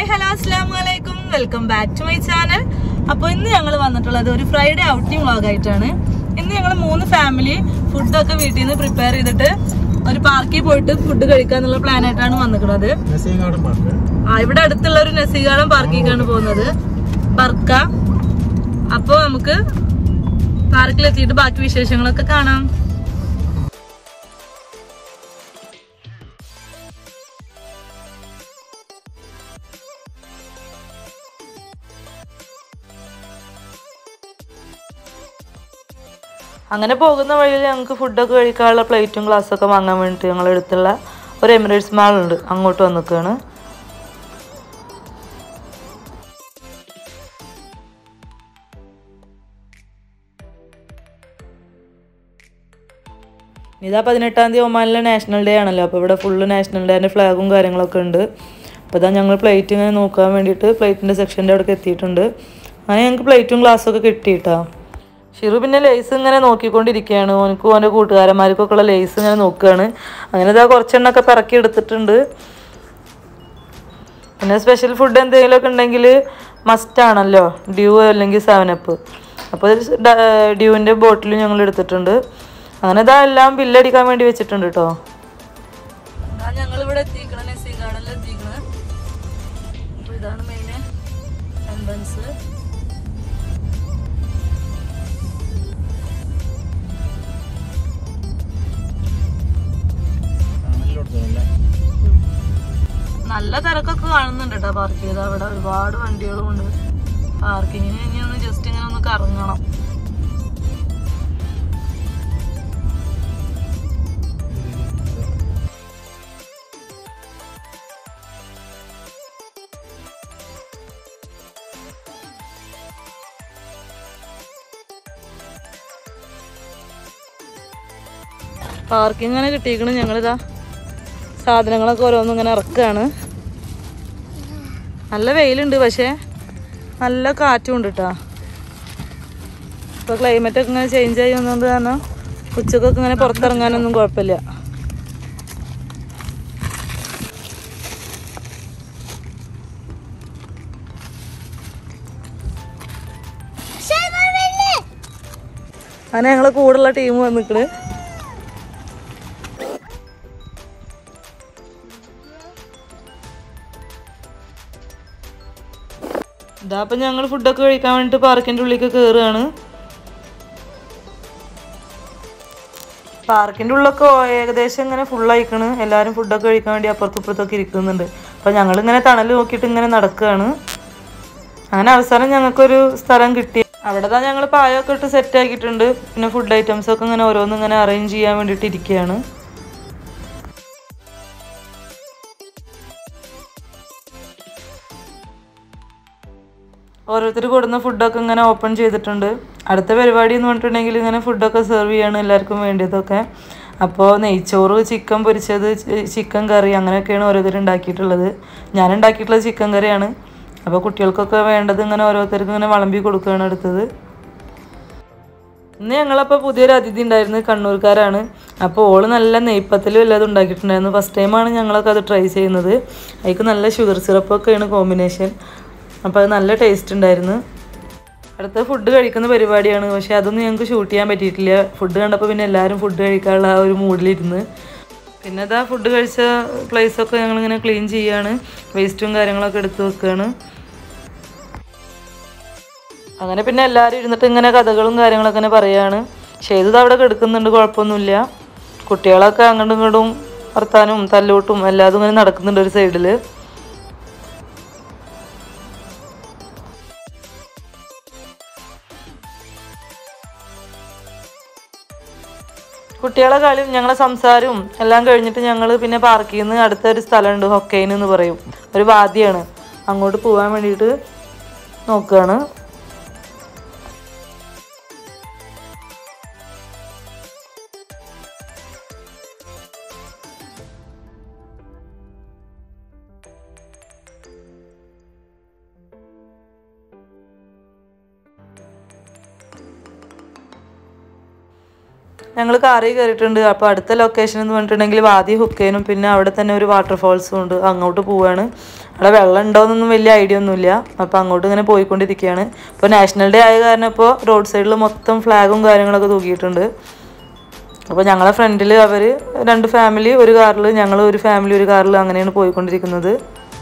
Hi hello അസ്സാം വലൈക്കും welcome back to my channel അപ്പോൾ ഇന്ന് ഞങ്ങൾ വന്നിട്ടുള്ളത് ഒരു ഫ്രൈഡേ ഔട്ടിംഗ് വ്ളോഗ് ആയിട്ടാണ് ഇന്ന് ഞങ്ങൾ മൂന്ന് ഫാമിലി ഫുഡൊക്കെ വീട്ടിൽ നിന്ന് പ്രിപ്പയർ ചെയ്തിട്ട് ഒരു പാർക്കിൽ പോയിട്ട് ഫുഡ് കഴിക്കാന്നുള്ള പ്ലാൻ ആയിട്ടാണ് വന്നിട്ടുള്ളത് നസീങ്ങാടൻ പാർക്ക് ആ ഇവിടെ അടുത്തുള്ള ഒരു നസീകാടം പാർക്കിലേക്കാണ് പോകുന്നത് ബർക്ക അപ്പോൾ നമുക്ക് പാർക്കിലെത്തിയിട്ട് ബാക്കി വിശേഷങ്ങളൊക്കെ കാണാം അങ്ങനെ പോകുന്ന വഴിയിൽ ഞങ്ങൾക്ക് ഫുഡൊക്കെ കഴിക്കാനുള്ള പ്ലേറ്റും ഗ്ലാസ്സൊക്കെ വാങ്ങാൻ വേണ്ടിയിട്ട് ഞങ്ങളുടെ അടുത്തുള്ള ഒരു എമിറേറ്റ്സ് മാൾ ഉണ്ട് അങ്ങോട്ട് വന്നിക്കുകയാണ് ഇതാ പതിനെട്ടാം തീയതി ഒമാനിലെ നാഷണൽ ഡേ ആണല്ലോ അപ്പോൾ ഇവിടെ ഫുള്ള് നാഷണൽ ഡേൻ്റെ ഫ്ലാഗും കാര്യങ്ങളൊക്കെ ഉണ്ട് അപ്പോൾ ഇതാ ഞങ്ങൾ പ്ലേറ്റ് ഇങ്ങനെ നോക്കാൻ വേണ്ടിയിട്ട് പ്ലേറ്റിൻ്റെ സെക്ഷൻ്റെ അവിടേക്ക് എത്തിയിട്ടുണ്ട് അങ്ങനെ ഞങ്ങൾക്ക് പ്ലേറ്റും ഗ്ലാസ്സും ഒക്കെ കിട്ടിയിട്ടാ ഷിറു പിന്നെ ലേസ് ഇങ്ങനെ നോക്കിക്കൊണ്ടിരിക്കുകയാണ് ഓനക്കും ഓൻ്റെ കൂട്ടുകാരന്മാർക്കൊക്കെ ഉള്ള ലേസ് ഇങ്ങനെ നോക്കുകയാണ് അങ്ങനെ ഇതാ കുറച്ചെണ്ണൊക്കെ പിറക്കി എടുത്തിട്ടുണ്ട് പിന്നെ സ്പെഷ്യൽ ഫുഡ് എന്തെങ്കിലുമൊക്കെ ഉണ്ടെങ്കിൽ മസ്റ്റാണല്ലോ ഡ്യൂ അല്ലെങ്കിൽ സെവനപ്പ് അപ്പോൾ ഡ്യൂവിൻ്റെ ബോട്ടിൽ ഞങ്ങൾ എടുത്തിട്ടുണ്ട് അങ്ങനെ ഇതാ എല്ലാം ബില്ലടിക്കാൻ വേണ്ടി വെച്ചിട്ടുണ്ട് കേട്ടോ ഞങ്ങൾ ഇവിടെ എത്തിക്കണം നെസി ഗാർഡനിൽ എത്തിക്കണം അപ്പോൾ ഇതാണ് മെയിൻ എൻട്രൻസ് നല്ല തിരക്കൊക്കെ കാണുന്നുണ്ട് കേട്ടോ പാർക്ക് ചെയ്ത് അവിടെ ഒരുപാട് വണ്ടികളും ഉണ്ട് പാർക്കിങ്ങിന് ഇനി ഒന്ന് ജസ്റ്റ് ഇങ്ങനെ ഒന്ന് കറങ്ങണം പാർക്കിംഗ് ഇങ്ങനെ കിട്ടിയിരിക്കണം ഞങ്ങളിതാ സാധനങ്ങളൊക്കെ ഓരോന്നും ഇങ്ങനെ ഇറക്കുകയാണ് നല്ല വെയിലുണ്ട് പക്ഷേ നല്ല കാറ്റും ഉണ്ട് കേട്ടോ ഇപ്പോൾ ക്ലൈമറ്റ് ഒക്കെ ഇങ്ങനെ ചേഞ്ച് ആയി വന്നത് കാരണം ഉച്ചക്കൊക്കെ ഇങ്ങനെ പുറത്തിറങ്ങാനൊന്നും കുഴപ്പമില്ല അങ്ങനെ ഞങ്ങളെ കൂടുള്ള ടീം വന്നിക്കണ് ഇതാ അപ്പം ഞങ്ങൾ ഫുഡൊക്കെ കഴിക്കാൻ വേണ്ടിയിട്ട് പാർക്കിൻ്റെ ഉള്ളിലേക്ക് കയറുകയാണ് പാർക്കിൻ്റെ ഉള്ളൊക്കെ ഏകദേശം ഇങ്ങനെ ഫുള്ളായിക്കണ് എല്ലാവരും ഫുഡൊക്കെ കഴിക്കാൻ വേണ്ടി അപ്പുറത്തും ഇപ്പുറത്തൊക്കെ ഇരിക്കുന്നുണ്ട് അപ്പം ഞങ്ങളിങ്ങനെ തണൽ നോക്കിയിട്ട് ഇങ്ങനെ നടക്കുകയാണ് അങ്ങനെ അവസാനം ഞങ്ങൾക്കൊരു സ്ഥലം കിട്ടി അവിടെ തന്നെ ഞങ്ങൾ പായൊക്കെ ഇട്ട് സെറ്റ് ആക്കിയിട്ടുണ്ട് പിന്നെ ഫുഡ് ഐറ്റംസ് ഒക്കെ ഇങ്ങനെ ഓരോന്നും ഇങ്ങനെ അറേഞ്ച് ചെയ്യാൻ വേണ്ടിയിട്ട് ഇരിക്കുകയാണ് ഓരോരുത്തർ കൊടുക്കുന്ന ഫുഡൊക്കെ ഇങ്ങനെ ഓപ്പൺ ചെയ്തിട്ടുണ്ട് അടുത്ത പരിപാടി എന്ന് പറഞ്ഞിട്ടുണ്ടെങ്കിൽ ഇങ്ങനെ ഫുഡൊക്കെ സെർവ് ചെയ്യാണ് എല്ലാവർക്കും വേണ്ടിയതൊക്കെ അപ്പോൾ നെയ്ച്ചോറ് ചിക്കൻ പൊരിച്ചത് ചിക്കൻ കറി അങ്ങനെയൊക്കെയാണ് ഓരോരുത്തർ ഉണ്ടാക്കിയിട്ടുള്ളത് ഞാൻ ഉണ്ടാക്കിയിട്ടുള്ളത് ചിക്കൻ കറിയാണ് അപ്പോൾ കുട്ടികൾക്കൊക്കെ വേണ്ടത് ഇങ്ങനെ ഓരോരുത്തർക്ക് ഇങ്ങനെ വിളമ്പി കൊടുക്കുകയാണ് അടുത്തത് ഇന്ന് ഞങ്ങളപ്പോൾ പുതിയൊരു അതിഥി ഉണ്ടായിരുന്നു കണ്ണൂർക്കാരാണ് അപ്പോൾ ഓള് നല്ല നെയ്പ്പത്തിലും എല്ലാം ഉണ്ടാക്കിയിട്ടുണ്ടായിരുന്നു ഫസ്റ്റ് ടൈമാണ് ഞങ്ങളൊക്കെ അത് ട്രൈ ചെയ്യുന്നത് അതിക്ക് നല്ല ഷുഗർ സിറപ്പൊക്കെയാണ് കോമ്പിനേഷൻ അപ്പോൾ അത് നല്ല ടേസ്റ്റ് ഉണ്ടായിരുന്നു അടുത്ത ഫുഡ് കഴിക്കുന്ന പരിപാടിയാണ് പക്ഷേ അതൊന്നും ഞങ്ങൾക്ക് ഷൂട്ട് ചെയ്യാൻ പറ്റിയിട്ടില്ല ഫുഡ് കണ്ടപ്പോൾ പിന്നെ എല്ലാവരും ഫുഡ് കഴിക്കാനുള്ള ആ ഒരു മൂഡിലിരുന്ന് പിന്നെ അതാ ഫുഡ് കഴിച്ച പ്ലേസൊക്കെ ഞങ്ങളിങ്ങനെ ക്ലീൻ ചെയ്യാണ് വേസ്റ്റും കാര്യങ്ങളൊക്കെ എടുത്ത് വെക്കുകയാണ് അങ്ങനെ പിന്നെ എല്ലാവരും ഇരുന്നിട്ട് ഇങ്ങനെ കഥകളും കാര്യങ്ങളൊക്കെ ഇങ്ങനെ പറയാണ് ചെയ്തത് അവിടെ കിടക്കുന്നുണ്ട് കുഴപ്പമൊന്നുമില്ല കുട്ടികളൊക്കെ അങ്ങോട്ടും ഇങ്ങോട്ടും വർത്താനും തല്ലൂട്ടും എല്ലാതും ഇങ്ങനെ നടക്കുന്നുണ്ട് ഒരു സൈഡിൽ കുട്ടികളെ കളിയും ഞങ്ങളെ സംസാരവും എല്ലാം കഴിഞ്ഞിട്ട് ഞങ്ങൾ പിന്നെ പാർക്കിൽ നിന്ന് അടുത്തൊരു സ്ഥലമുണ്ട് ഹൊക്കൈൻ എന്ന് പറയും ഒരു വാദിയാണ് അങ്ങോട്ട് പോകാൻ വേണ്ടിയിട്ട് നോക്കുകയാണ് ഞങ്ങൾ കാറിൽ കയറിയിട്ടുണ്ട് അപ്പോൾ അടുത്ത ലൊക്കേഷൻ എന്ന് പറഞ്ഞിട്ടുണ്ടെങ്കിൽ വാദി ഹുക്കേനും പിന്നെ അവിടെ തന്നെ ഒരു വാട്ടർഫോൾസും ഉണ്ട് അങ്ങോട്ട് പോവാണ് അവിടെ വെള്ളം ഉണ്ടോയെന്നൊന്നും വലിയ ഐഡിയ ഒന്നുമില്ല അപ്പോൾ അങ്ങോട്ട് ഇങ്ങനെ പോയിക്കൊണ്ടിരിക്കുകയാണ് ഇപ്പോൾ നാഷണൽ ഡേ ആയ കാരണം ഇപ്പോൾ റോഡ് സൈഡിൽ മൊത്തം ഫ്ലാഗും കാര്യങ്ങളൊക്കെ തൂക്കിയിട്ടുണ്ട് അപ്പോൾ ഞങ്ങളെ ഫ്രണ്ടിൽ അവർ രണ്ട് ഫാമിലി ഒരു കാറിൽ ഞങ്ങൾ ഒരു ഫാമിലി ഒരു കാറിൽ അങ്ങനെയാണ് പോയിക്കൊണ്ടിരിക്കുന്നത്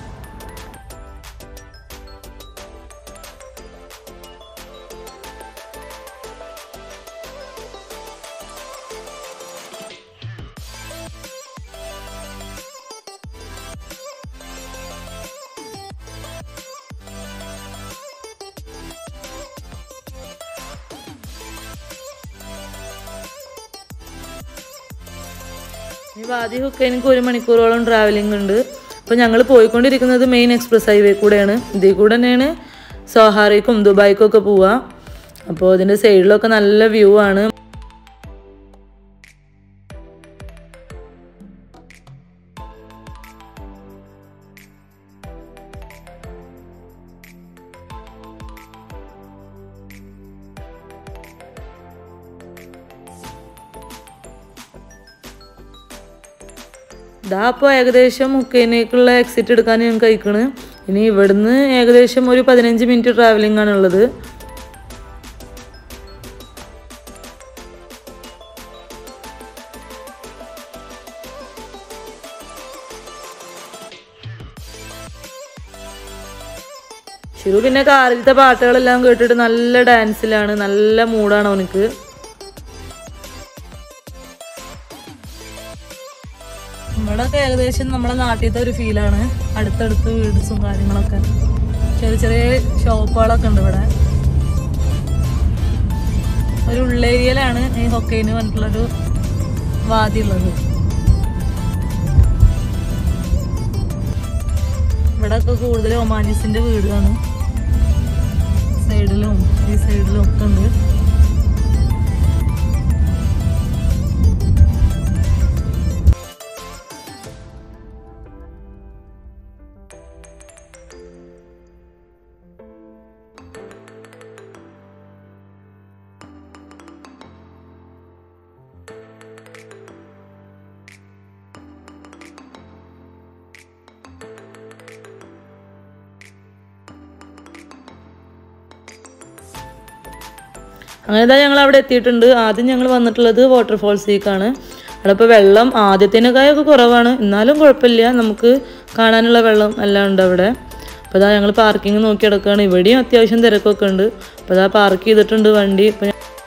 ഈ വാദി ഹുക്കൈനിക്ക് ഒരു മണിക്കൂറോളം ട്രാവലിംഗ് ഉണ്ട് അപ്പോൾ ഞങ്ങൾ പോയിക്കൊണ്ടിരിക്കുന്നത് മെയിൻ എക്സ്പ്രസ് ഹൈവേ കൂടെയാണ് ഇതിൽ കൂടെ തന്നെയാണ് സോഹാറിക്കും ദുബായിക്കും ഒക്കെ പോവുക അപ്പോൾ ഇതിൻ്റെ സൈഡിലൊക്കെ നല്ല വ്യൂ ആണ് ഇതാ അപ്പോൾ ഏകദേശം മുക്കൈനേക്കുള്ള എക്സിറ്റ് എടുക്കാൻ ഞങ്ങൾക്ക് അയക്കണ് ഇനി ഇവിടുന്ന് ഏകദേശം ഒരു പതിനഞ്ച് മിനിറ്റ് ട്രാവലിംഗ് ആണുള്ളത് ഷിറു പിന്നെ കാറിലത്തെ പാട്ടുകളെല്ലാം കേട്ടിട്ട് നല്ല ഡാൻസിലാണ് നല്ല മൂഡാണ് അവനക്ക് ഇവിടൊക്കെ ഏകദേശം നമ്മളെ നാട്ടിലത്തെ ഒരു ഫീലാണ് അടുത്തടുത്ത് വീട്സും കാര്യങ്ങളൊക്കെ ചെറിയ ചെറിയ ഷോപ്പുകളൊക്കെ ഉണ്ട് ഇവിടെ ഒരു ഉള്ളേരിയയിലാണ് ഈ ഹൊക്കൈന് പറഞ്ഞിട്ടുള്ളൊരു വാതി ഉള്ളത് ഇവിടെ ഒക്കെ കൂടുതൽ ഒമാനിസിന്റെ വീടാണ് സൈഡിലും ഈ സൈഡിലും ഒക്കെ ഉണ്ട് അങ്ങനെ ഇതാ ഞങ്ങൾ അവിടെ എത്തിയിട്ടുണ്ട് ആദ്യം ഞങ്ങൾ വന്നിട്ടുള്ളത് വാട്ടർഫോൾസിലേക്കാണ് അവിടെ ഇപ്പോൾ വെള്ളം ആദ്യത്തേനേക്കായൊക്കെ കുറവാണ് എന്നാലും കുഴപ്പമില്ല നമുക്ക് കാണാനുള്ള വെള്ളം എല്ലാം ഉണ്ട് അവിടെ അപ്പോൾ ഇതാ ഞങ്ങൾ പാർക്കിംഗ് നോക്കി കിടക്കുകയാണ് ഇവിടെയും അത്യാവശ്യം തിരക്കൊക്കെ ഉണ്ട് അപ്പോൾ ഇതാ പാർക്ക് ചെയ്തിട്ടുണ്ട് വണ്ടി ഇപ്പോൾ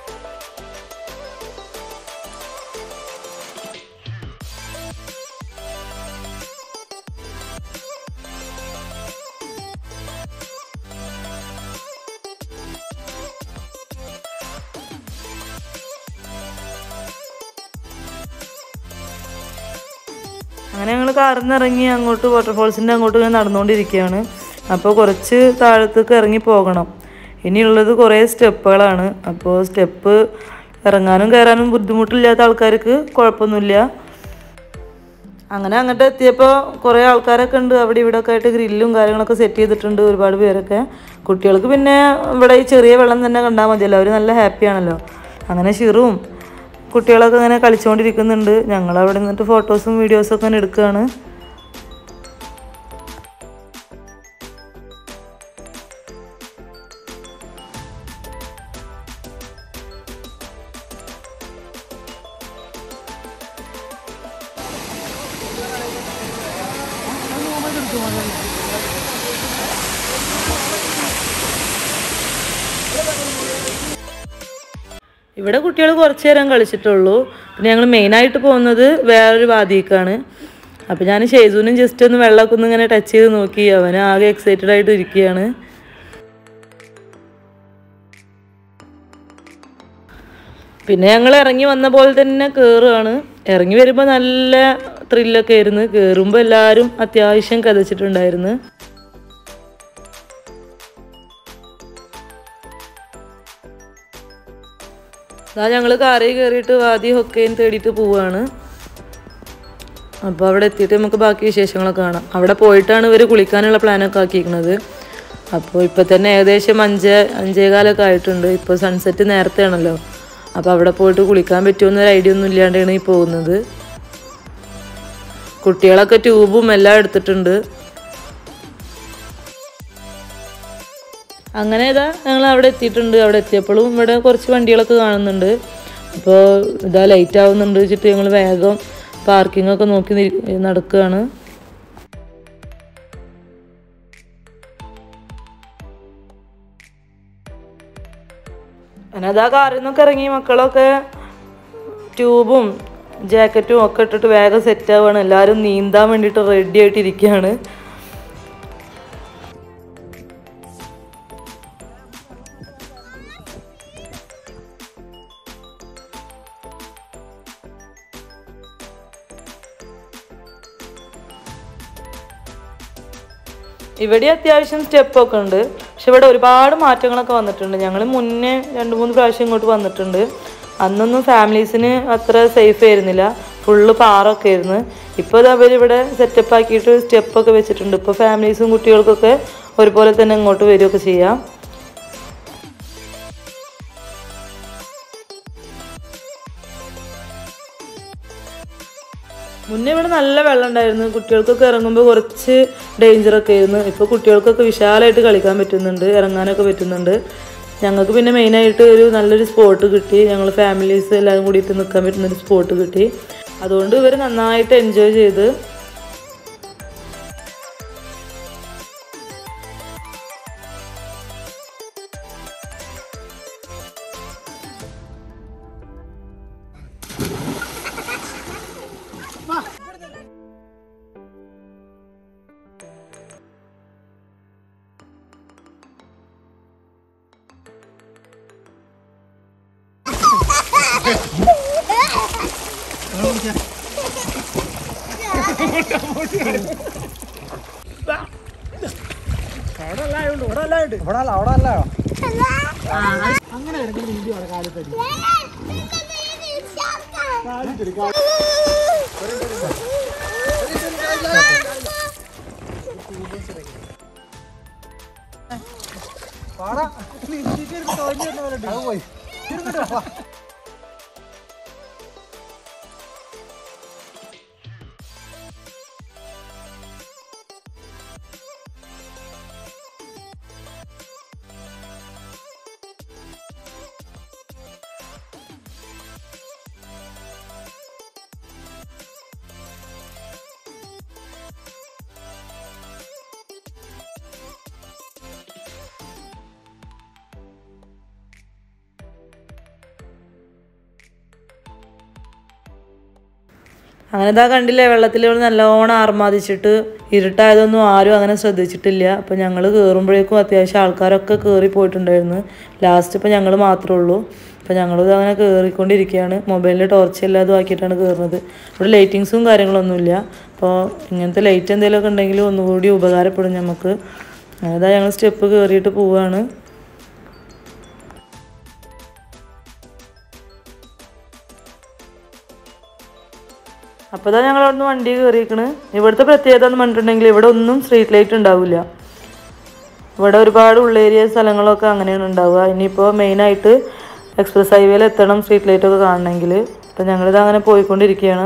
അങ്ങനെ ഞങ്ങൾ കാറിൽ നിന്ന് ഇറങ്ങി അങ്ങോട്ട് വാട്ടർഫോൾസിൻ്റെ അങ്ങോട്ട് ഇങ്ങനെ നടന്നുകൊണ്ടിരിക്കുകയാണ് അപ്പോൾ കുറച്ച് താഴത്തേക്ക് ഇറങ്ങി പോകണം ഇനിയുള്ളത് കുറേ സ്റ്റെപ്പുകളാണ് അപ്പോൾ സ്റ്റെപ്പ് ഇറങ്ങാനും കയറാനും ബുദ്ധിമുട്ടില്ലാത്ത ആൾക്കാർക്ക് കുഴപ്പമൊന്നുമില്ല അങ്ങനെ അങ്ങോട്ട് എത്തിയപ്പോൾ കുറേ ആൾക്കാരൊക്കെ ഉണ്ട് അവിടെ ഇവിടെ ഒക്കെ ആയിട്ട് ഗ്രില്ലും കാര്യങ്ങളൊക്കെ സെറ്റ് ചെയ്തിട്ടുണ്ട് ഒരുപാട് പേരൊക്കെ കുട്ടികൾക്ക് പിന്നെ ഇവിടെ ഈ ചെറിയ വെള്ളം തന്നെ കണ്ടാൽ മതിയല്ലോ അവർ നല്ല ഹാപ്പിയാണല്ലോ അങ്ങനെ ഷിറും കുട്ടികളൊക്കെ ഇങ്ങനെ കളിച്ചുകൊണ്ടിരിക്കുന്നുണ്ട് ഞങ്ങൾ അവിടെ നിന്നിട്ട് ഫോട്ടോസും വീഡിയോസും ഒക്കെ ഇങ്ങനെ എടുക്കുകയാണ് ഇവിടെ കുട്ടികൾ കുറച്ച് നേരം കളിച്ചിട്ടുള്ളൂ പിന്നെ ഞങ്ങൾ മെയിനായിട്ട് പോകുന്നത് വേറൊരു വാദിക്കാണ് അപ്പോൾ ഞാൻ ഷെയ്സൂനും ജസ്റ്റ് ഒന്ന് വെള്ളമൊക്കെ ഒന്ന് ഇങ്ങനെ ടച്ച് ചെയ്ത് നോക്കി അവന് ആകെ എക്സൈറ്റഡ് ആയിട്ട് ഇരിക്കുകയാണ് പിന്നെ ഞങ്ങൾ ഇറങ്ങി വന്ന പോലെ തന്നെ കയറുകയാണ് ഇറങ്ങി വരുമ്പോൾ നല്ല ത്രില്ലൊക്കെ ആയിരുന്നു കയറുമ്പോൾ എല്ലാവരും അത്യാവശ്യം കഥച്ചിട്ടുണ്ടായിരുന്നു അതാ ഞങ്ങൾ കാറിൽ കയറിയിട്ട് വാദി ഹൊക്കയും തേടിയിട്ട് പോവുകയാണ് അപ്പോൾ അവിടെ എത്തിയിട്ട് നമുക്ക് ബാക്കി വിശേഷങ്ങളൊക്കെ കാണാം അവിടെ പോയിട്ടാണ് ഇവർ കുളിക്കാനുള്ള പ്ലാനൊക്കെ ആക്കിയിരിക്കുന്നത് അപ്പോൾ ഇപ്പോൾ തന്നെ ഏകദേശം അഞ്ച് അഞ്ചേകാലൊക്കെ ആയിട്ടുണ്ട് ഇപ്പോൾ സൺസെറ്റ് നേരത്തെ ആണല്ലോ അപ്പോൾ അവിടെ പോയിട്ട് കുളിക്കാൻ പറ്റുമെന്നൊരു ഐഡിയ ഒന്നും ഇല്ലാണ്ടാണ് ഈ പോകുന്നത് കുട്ടികളൊക്കെ ട്യൂബും എല്ലാം എടുത്തിട്ടുണ്ട് അങ്ങനെ ഇതാ ഞങ്ങൾ അവിടെ എത്തിയിട്ടുണ്ട് അവിടെ എത്തിയപ്പോഴും ഇവിടെ കുറച്ച് വണ്ടികളൊക്കെ കാണുന്നുണ്ട് അപ്പോൾ ഇതാ ലൈറ്റ് ആവുന്നുണ്ട് വെച്ചിട്ട് ഞങ്ങൾ വേഗം പാർക്കിംഗ് ഒക്കെ നോക്കി നിരി- നടക്കുകയാണ് അങ്ങനെ അതാ കാറിൽ നിന്നൊക്കെ ഇറങ്ങി മക്കളൊക്കെ ട്യൂബും ജാക്കറ്റും ഒക്കെ ഇട്ടിട്ട് വേഗം സെറ്റ് ആവുകയാണ് എല്ലാവരും നീന്താൻ വേണ്ടിയിട്ട് റെഡി ആയിട്ട് ഇരിക്കുകയാണ് ഇവിടെ അത്യാവശ്യം സ്റ്റെപ്പൊക്കെ ഉണ്ട് പക്ഷെ ഇവിടെ ഒരുപാട് മാറ്റങ്ങളൊക്കെ വന്നിട്ടുണ്ട് ഞങ്ങൾ മുന്നേ രണ്ട് മൂന്ന് പ്രാവശ്യം ഇങ്ങോട്ട് വന്നിട്ടുണ്ട് അന്നൊന്നും ഫാമിലീസിന് അത്ര സേഫ് ആയിരുന്നില്ല ഫുള്ള് പാറൊക്കെ ആയിരുന്നു ഇപ്പോൾ ഇത് അവരിവിടെ സെറ്റപ്പ് ആക്കിയിട്ട് സ്റ്റെപ്പൊക്കെ വെച്ചിട്ടുണ്ട് ഇപ്പോൾ ഫാമിലീസും കുട്ടികൾക്കൊക്കെ ഒരുപോലെ തന്നെ ഇങ്ങോട്ട് വരികയൊക്കെ ചെയ്യാം മുന്നേ ഇവിടെ നല്ല വെള്ളം ഉണ്ടായിരുന്നു കുട്ടികൾക്കൊക്കെ ഇറങ്ങുമ്പോൾ കുറച്ച് ഡേഞ്ചർ ഒക്കെ ആയിരുന്നു ഇപ്പോൾ കുട്ടികൾക്കൊക്കെ വിശാലമായിട്ട് കളിക്കാൻ പറ്റുന്നുണ്ട് ഇറങ്ങാനൊക്കെ പറ്റുന്നുണ്ട് ഞങ്ങൾക്ക് പിന്നെ മെയിനായിട്ട് ഒരു നല്ലൊരു സ്പോട്ട് കിട്ടി ഞങ്ങൾ ഫാമിലീസ് എല്ലാവരും കൂടിയിട്ട് നിൽക്കാൻ പറ്റുന്നൊരു സ്പോട്ട് കിട്ടി അതുകൊണ്ട് ഇവർ നന്നായിട്ട് എൻജോയ് ചെയ്ത് ഇവിടെ അല്ല അവിടെ അല്ല പാടാ അത് പോയി ഇരുന്നിട്ട് വാ. അങ്ങനെ ഇതാ കണ്ടില്ലേ വെള്ളത്തിൽ നല്ലോണം ആർമാദിച്ചിട്ട് ഇരുട്ടായതൊന്നും ആരും അങ്ങനെ ശ്രദ്ധിച്ചിട്ടില്ല അപ്പോൾ ഞങ്ങൾ കയറുമ്പോഴേക്കും അത്യാവശ്യം ആൾക്കാരൊക്കെ കയറി പോയിട്ടുണ്ടായിരുന്നു ലാസ്റ്റ് ഇപ്പോൾ ഞങ്ങൾ മാത്രമേ ഉള്ളൂ അപ്പോൾ ഞങ്ങളിത് അങ്ങനെ കയറിക്കൊണ്ടിരിക്കുകയാണ് മൊബൈലിൽ ടോർച്ച് എല്ലാതും ആക്കിയിട്ടാണ് കയറുന്നത് ഇവിടെ ലൈറ്റിങ്സും കാര്യങ്ങളൊന്നുമില്ല അപ്പോൾ ഇങ്ങനത്തെ ലൈറ്റ് എന്തെങ്കിലുമൊക്കെ ഉണ്ടെങ്കിൽ ഒന്നുകൂടി ഉപകാരപ്പെടും നമുക്ക് അതാ ഞങ്ങൾ സ്റ്റെപ്പ് കയറിയിട്ട് പോവുകയാണ് അപ്പോൾ ഇതാ ഞങ്ങൾ അവിടുന്ന് വണ്ടി കയറിയിരിക്കണ് ഇവിടുത്തെ പ്രത്യേകത എന്ന് പറഞ്ഞിട്ടുണ്ടെങ്കിൽ ഇവിടെ ഒന്നും സ്ട്രീറ്റ് ലൈറ്റ് ഉണ്ടാവില്ല ഇവിടെ ഒരുപാട് ഉള്ളേരിയ സ്ഥലങ്ങളൊക്കെ അങ്ങനെയാണ് ഉണ്ടാവുക ഇനിയിപ്പോൾ മെയിനായിട്ട് എക്സ്പ്രസ് ഹൈവേയിൽ എത്തണം സ്ട്രീറ്റ് ലൈറ്റ് ഒക്കെ കാണണമെങ്കിൽ അപ്പം ഞങ്ങളിത് അങ്ങനെ പോയിക്കൊണ്ടിരിക്കുകയാണ്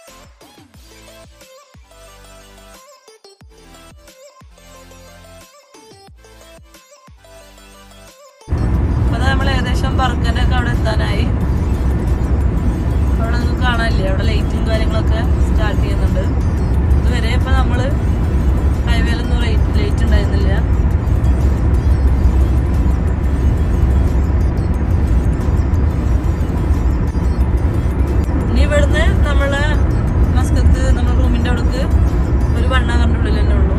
അപ്പോൾ നമ്മൾ ഏകദേശം പറക്കൻ്റെ ഒക്കെ അവിടെ എത്താനായി അവിടെ ഒന്നും കാണാനില്ല അവിടെ ലൈറ്റും കാര്യങ്ങളൊക്കെ സ്റ്റാർട്ട് ചെയ്യുന്നുണ്ട് ഇതുവരെ ഇപ്പം നമ്മൾ ഹൈവേയിലൊന്നും ലൈറ്റ് ഉണ്ടായിരുന്നില്ല ഇനി ഇവിടുന്ന് നമ്മളെ മസ്കത്ത് നമ്മുടെ റൂമിൻ്റെ അവിടേക്ക് ഒരു വണ്ണാറിൻ്റെ ഉള്ളിൽ തന്നെ ഉള്ളൂ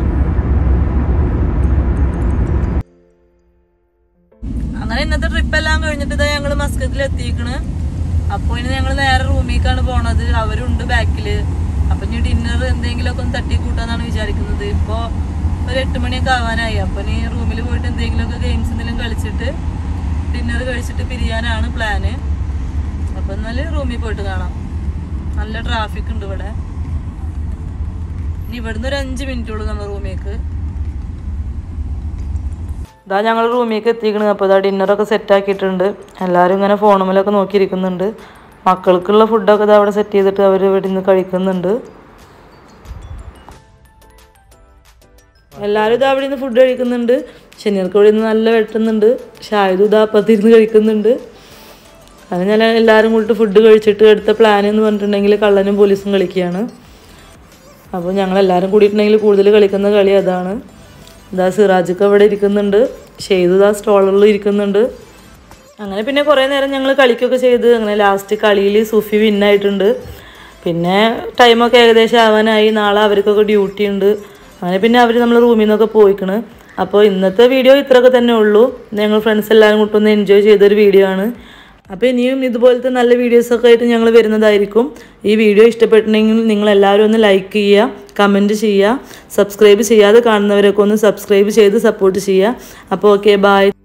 അങ്ങനെ ഇന്നത്തെ ട്രിപ്പ് എല്ലാം കഴിഞ്ഞിട്ട് ഇതാ ഞങ്ങള് മസ്കത്തിൽ എത്തിക്കണ് അപ്പൊ ഇനി ഞങ്ങൾ നേരെ റൂമിലേക്കാണ് പോണത് അവരുണ്ട് ബാക്കില് അപ്പൊ ഇനി ഡിന്നർ എന്തെങ്കിലുമൊക്കെ ഒന്ന് തട്ടിക്കൂട്ടാന്നാണ് വിചാരിക്കുന്നത് ഇപ്പൊ ഒരു എട്ട് മണിയൊക്കെ ആവാനായി അപ്പൊ ഇനി റൂമിൽ പോയിട്ട് എന്തെങ്കിലുമൊക്കെ ഗെയിംസ് എന്തെങ്കിലും കളിച്ചിട്ട് ഡിന്നർ കഴിച്ചിട്ട് പിരിയാനാണ് പ്ലാന് അപ്പൊ എന്നാല് റൂമിൽ പോയിട്ട് കാണാം നല്ല ട്രാഫിക് ഉണ്ട് ഇവിടെ ഇനി ഇവിടുന്ന് ഒരു അഞ്ച് മിനിറ്റ് ഉള്ളൂ നമ്മുടെ റൂമിലേക്ക് ഇതാ ഞങ്ങൾ റൂമിലേക്ക് എത്തിക്കണ് അപ്പോൾ ഇതാ ഡിന്നറൊക്കെ സെറ്റ് ആക്കിയിട്ടുണ്ട് എല്ലാവരും ഇങ്ങനെ ഫോണുമലൊക്കെ നോക്കിയിരിക്കുന്നുണ്ട് മക്കൾക്കുള്ള ഫുഡൊക്കെ ഇതാ അവിടെ സെറ്റ് ചെയ്തിട്ട് അവർ ഇവിടെ നിന്ന് കഴിക്കുന്നുണ്ട് എല്ലാവരും ഇതാ അവിടെ നിന്ന് ഫുഡ് കഴിക്കുന്നുണ്ട് ശനിയർക്ക് ഇവിടെ നിന്ന് നല്ല വെട്ടുന്നുണ്ട് ഷായദും ഇതാ അപ്പത്തിരുന്ന് കഴിക്കുന്നുണ്ട് അത് ഞാൻ എല്ലാവരും കൂടിയിട്ട് ഫുഡ് കഴിച്ചിട്ട് എടുത്ത പ്ലാൻ എന്ന് പറഞ്ഞിട്ടുണ്ടെങ്കിൽ കള്ളനും പോലീസും കളിക്കുകയാണ് അപ്പോൾ ഞങ്ങൾ എല്ലാവരും കൂടിയിട്ടുണ്ടെങ്കിൽ കൂടുതൽ കളിക്കുന്ന കളി അതാണ് ഇതാ സിറാജൊക്കെ ഇവിടെ ഇരിക്കുന്നുണ്ട് ഷെയ്ദ് ഇതാ സ്റ്റോളറിൽ ഇരിക്കുന്നുണ്ട് അങ്ങനെ പിന്നെ കുറേ നേരം ഞങ്ങൾ കളിക്കുകയൊക്കെ ചെയ്ത് അങ്ങനെ ലാസ്റ്റ് കളിയിൽ സുഫി വിന്നായിട്ടുണ്ട് പിന്നെ ടൈമൊക്കെ ഏകദേശം ആവാനായി നാളെ അവർക്കൊക്കെ ഡ്യൂട്ടി ഉണ്ട് അങ്ങനെ പിന്നെ അവർ നമ്മൾ റൂമിൽ നിന്നൊക്കെ പോയിക്കണ് അപ്പോൾ ഇന്നത്തെ വീഡിയോ ഇത്രയൊക്കെ തന്നെ ഉള്ളൂ ഞങ്ങൾ ഫ്രണ്ട്സ് എല്ലാവരും കൂട്ടി ഒന്ന് എൻജോയ് ചെയ്തൊരു വീഡിയോ ആണ് അപ്പോൾ ഇനിയും ഇതുപോലത്തെ നല്ല വീഡിയോസൊക്കെ ആയിട്ട് ഞങ്ങൾ വരുന്നതായിരിക്കും ഈ വീഡിയോ ഇഷ്ടപ്പെട്ടിട്ടുണ്ടെങ്കിൽ നിങ്ങൾ എല്ലാവരും ഒന്ന് ലൈക്ക് ചെയ്യുക കമൻറ്റ് ചെയ്യുക സബ്സ്ക്രൈബ് ചെയ്യാതെ കാണുന്നവരൊക്കെ ഒന്ന് സബ്സ്ക്രൈബ് ചെയ്ത് സപ്പോർട്ട് ചെയ്യുക അപ്പോൾ ഓക്കെ ബായ്